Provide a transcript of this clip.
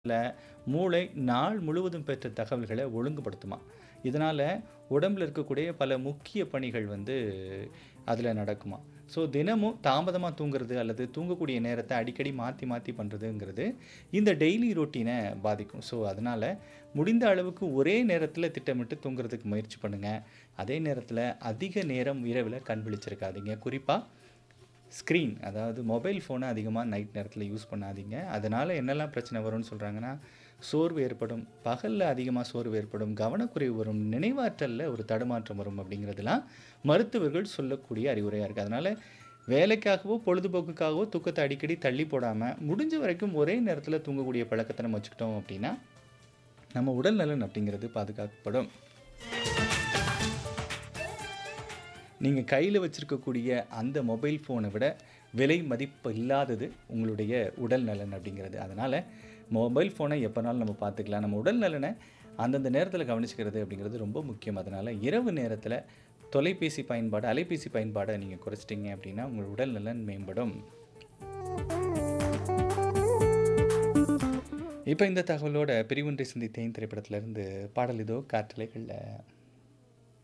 ல மூளை நாள் முழுவதும் பெற்ற தகவல்கள ஒழுங்குபடுத்துமாம். இதனால உடம்புல இருக்கக்கூடிய பல முக்கிய பணிகள் வந்து அதில நடக்குமாம். ஸோ தினமும் தாமதமா தூங்குறது அல்லது தூங்கக்கூடிய நேரத்த அடிக்கடி மாத்தி மாத்தி பண்றதுங்கிறது இந்த டெய்லி ரொட்டீன பாதிக்கும். ஸோ அதனால முடிந்த அளவுக்கு ஒரே நேரத்தில திட்டமிட்டு தூங்குறதுக்கு முயற்சி பண்ணுங்க. அதே நேரத்தில அதிக நேரம் இரவில கண் விழிச்சிருக்காதீங்க. குறிப்பா ஸ்க்ரீன் அதாவது மொபைல் ஃபோன அதிகமா நைட் நேரத்தில யூஸ் பண்ணாதீங்க. அதனால என்னெல்லாம் பிரச்சனை வரும்னு சொல்றாங்கன்னா, சோர்வு ஏற்படும், பகல்ல அதிகமா சோர்வு ஏற்படும், கவனக்குறைவு வரும், நினைவாற்றல்ல ஒரு தடுமாற்றம் வரும் அப்படிங்கிறதெல்லாம் மருத்துவர்கள் சொல்லக்கூடிய அறிவுரையா இருக்கு. அதனால வேலைக்காகவோ, பொழுதுபோக்குக்காகவோ தூக்கத்த அடிக்கடி தள்ளி போடாம, முடிஞ்ச வரைக்கும் ஒரே நேரத்தில தூங்கக்கூடிய பழக்கத்த நம்ம வச்சுக்கிட்டோம் அப்படின்னா, நம்ம உடல் நலன் அப்படிங்கிறது பாதுகாக்கப்படும். நீங்க கையில வச்சிருக்கக்கூடிய அந்த மொபைல் ஃபோன விட விலை மதிப்பு இல்லாதது உங்களுடைய உடல் நலன் அப்படிங்கிறது. அதனால மொபைல் ஃபோன எப்பனாலும் நம்ம பார்த்துக்கலாம். நம்ம உடல் நலன அந்தந்த நேரத்தில கவனிச்சுக்கிறது அப்படிங்கிறது ரொம்ப முக்கியம். அதனால இரவு நேரத்தில தொலைபேசி பயன்பாடு, அலைபேசி பயன்பாட நீங்க குறைச்சிட்டீங்க அப்படின்னா, உங்க உடல் நலன் மேம்படும். இப்ப இந்த தகவலோட பிரிவின்றி சிந்தித்தேன் திரைப்படத்திலிருந்து பாடல் இதோ காற்றலைகள்ல.